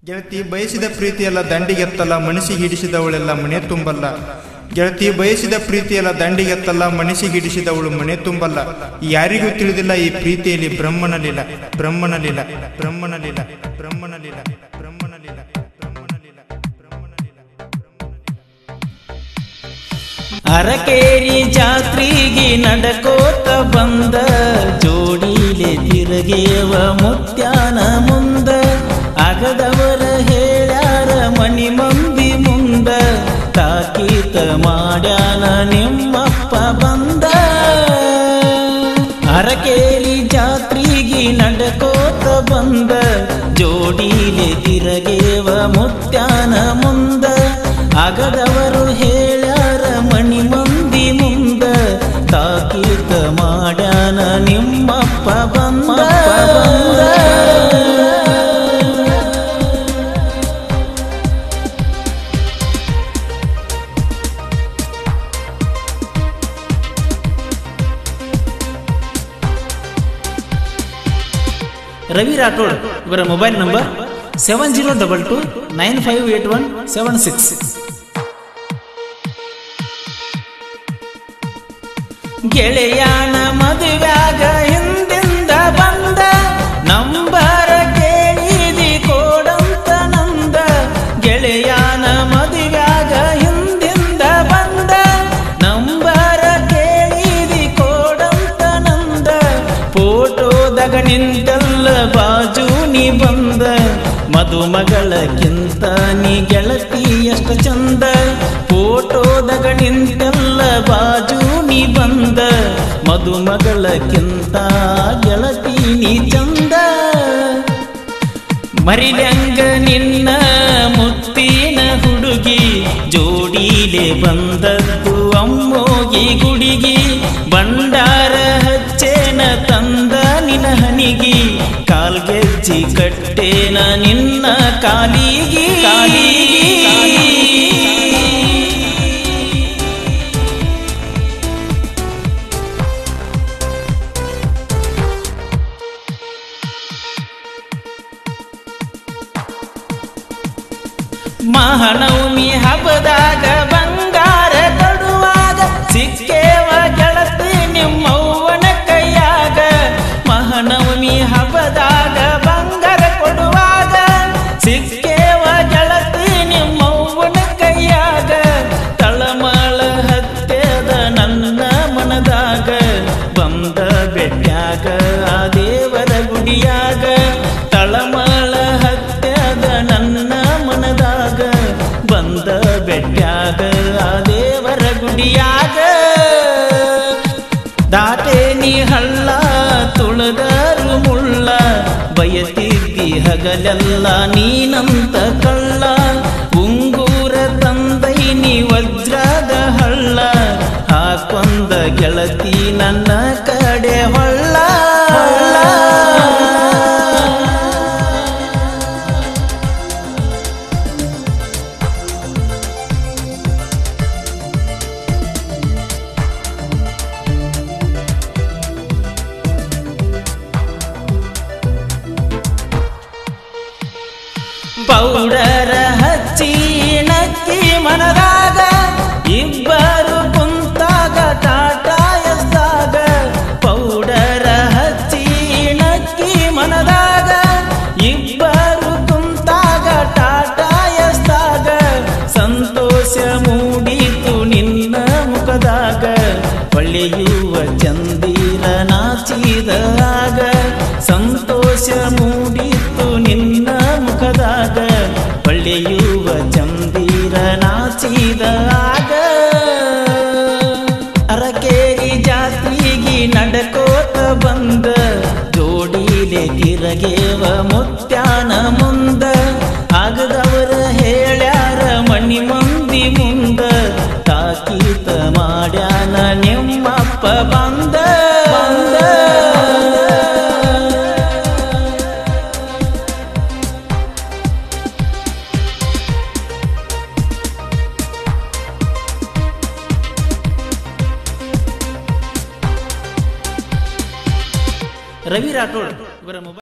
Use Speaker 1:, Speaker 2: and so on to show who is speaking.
Speaker 1: ಗೆಳತಿ ಬಯಸಿದ ಪ್ರೀತಿಯೆಲ್ಲ ದಂಡಿಗೆತ್ತಲ್ಲ ಮನಸ್ಸಿಗೆ ಹಿಡಿಸಿದವಳೆಲ್ಲ ಮನೆ ತುಂಬಲ್ಲ ಗೆಳತಿ ಬಯಸಿದ ಪ್ರೀತಿಯೆಲ್ಲ ದಂಡಿಗೆತ್ತಲ್ಲ ಮನಸ್ಸಿಗೆ ಹಿಡಿಸಿದವಳು ಮನೆ ತುಂಬಲ್ಲ ಯಾರಿಗೂ ತಿಳಿದಿಲ್ಲ ಈ ಪ್ರೀತಿಯಲ್ಲಿ ಬ್ರಹ್ಮನಲಿಲ್ಲ ಬ್ರಹ್ಮನಲಿಲ್ಲ ಬ್ರಹ್ಮನಲಿಲ್ಲ ಬ್ರಹ್ಮನಲಿಲ್ಲ ಬ್ರಹ್ಮನಲಿಲ್ಲ ಬ್ರಹ್ಮನಲಿಲ್ಲ ಬ್ರಹ್ಮನಲಿಲ್ಲ
Speaker 2: ಅರಕೇರಿ ಜಾತ್ರೆಗೆ ನಡಕೋತ ಬಂದ ಜೋಡಿಲೆ ತಿರುಗೇವ ಮುತ್ಯಾನ ಮುಂದ ಅಗದವರ ಹೇಳ್ಯಾರ ಮಣಿ ಮಂದಿ ಮುಂದ ತಾಕೀತ ಮಾಡ್ಯಾನ ನಿಮ್ಮಪ್ಪ ಬಂದ ಅರಕೇರಿ ಜಾತ್ರೆಗೆ ನಡಕೋತ ಬಂದ ಜೋಡಿಲೆ ತಿರಗೇವ ಮುತ್ಯಾನ ಮುಂದ ಅಗದವರು ಹೇಳ್ಯಾರ ಮಣಿ ಮಂದಿ ಮುಂದ ತಾಕೀತ ಮಾಡ್ಯಾನ ನಿಮ್ಮಪ್ಪ ಬಂದ ಬಂದ ರವಿ ರಾಠೋಡ್ ಇವರ mobile number seven zero double two nine five eight one seven six ಗೆಳೆಯಾನ ಮದುವ್ಯಾಗ ಹಿಂದಿಂದ ಬಂದ ನಂಬರ ಕೇಳಿದಿ ಕೋಡಂತ ನಂದ ಗೆಳೆಯಾನ ಮದುವ್ಯಾಗ ಹಿಂದಿಂದ ಬಂದ ನಂಬರ ಕೇಳಿದಿ ಕೋಡಂತ ನಂದ ಫೋಟೋದಾಗ ನಿಂತಲ್ಲ ಬಾಜು ನೀ ಬಂದ ಮದುಮಗಳಕ್ಕಿಂತ ನೀ ಗೆಳತಿ ಎಷ್ಟು ಚಂದ ಫೋಟೋದಾಗ ನಿಂತಲ್ಲ ಬಾಜು ನೀ ಬಂದ ಮದುಮಗಳಕ್ಕಿಂತ ಗೆಳತಿ ನೀ ಚಂದ ಮರಿಲ್ಯಂಗ ನಿನ್ನ ಮುತ್ತಿನ ಹುಡುಗಿ ಜೋಡಿಲೆ ಬಂದದ್ದು ಅಮ್ಮೋಗಿ ಗುಡಿಗಿ ಬಂಡಾರ ಹಚ್ಚೇನ ತಂದ ನಿನ ಹನಿಗಿ ಕಾಲ್ಗೆಜ್ಜಿ ಕಟ್ಟೇನ ನಿನ್ನ ಕಾಲಿಗಿ ಕಾಲಿಗಿ ಮಹಾನವಮಿ ಹಬ್ಬದಾಗ ಬಂಗಾರ ಕೊಡುವಾಗ ಸಿಕ್ಕೇವ ಗೆಳತಿ ನಿಮ್ಮವ್ವನ ಕೈಯಾಗ ಮಹಾನವಮಿ ಹಬ್ಬದಾಗ ಬಂಗಾರ ಕೊಡುವಾಗ ಸಿಕ್ಕೇವ ಗೆಳತಿ ನಿಮ್ಮವ್ವನ ಕೈಯಾಗ ತಳಮಳ ಹತ್ಯದ ನನ್ನ ಮನದಾಗ ಬಂದ ಬೆಟ್ಯಾಗ ಆ ದೇವರ ಗುಡಿಯಾಗ ತಳಮಳ ಹತ್ಯದ ನನ್ನ ಮನದಾಗ ಬಂದ ಬೆಟ್ಯಾಗ ಆ ದೇವರ ಗುಡಿಯಾಗ ದಾಟೆ ನೀ ಹಳ್ಳ ತುಳದರು ಮುಳ್ಳ ಬಯತಿದ್ದಿ ಹಗಲೆಲ್ಲ ನೀನಂತ ಕಳ್ಳ ಉಂಗೂರ ತಂದೈ ನೀ ವಜ್ರದ ಹಳ್ಳ ಹಾಕೊಂದ ಗೆಳತಿ ನನ್ನ ಕಡೆ ಹೊಳ್ಳ ಹೊಳ್ಳ ಪೌಡರ ಹಚ್ಚಿ ನಕ್ಕಿ ಮನದಾಗ ಇಬ್ಬರು ಕುಂತಾಗ ಟಾಟಾ ಎಸ್ದಾಗ ಪೌಡರ ಹಚ್ಚಿ ನಕ್ಕಿ ಮನದಾಗ ಇಬ್ಬರು ಕುಂತಾಗ ಟಾಟಾ ಎಸ್ದಾಗ ಸಂತೋಷ ಮೂಡಿತು ನಿನ್ನ ಮುಖದಾಗ ಹೊಳೆಯುವ ಚಂದಿರ ನಾಚಿದಾಗ ಸಂತೋಷ ಮೂಡಿತು ನಿನ್ನ ಮುಖದಾಗ ಹೊಳೆಯುವ ಚಂದಿರ ನಾಚಿದಾಗ ಅರಕೇರಿ ಜಾತ್ರೆಗೆ ನಡಕೋತ ಬಂದ ಜೋಡಿಲೆ ತಿರಗೇವ ಮುತ್ಯಾನ ಮುಂದ ಆಗದವರ ಹೇಳ್ಯಾರ ಮಣಿ ಮಂದಿ ಮುಂದ ತಾಕೀತ ಮಾಡ್ಯಾನ ನಿಮ್ಮಪ್ಪ ಬಂದ ಬಂದ ರವಿ ರಾಠೋಡ್ ಇವರ ಮೊಬೈಲ್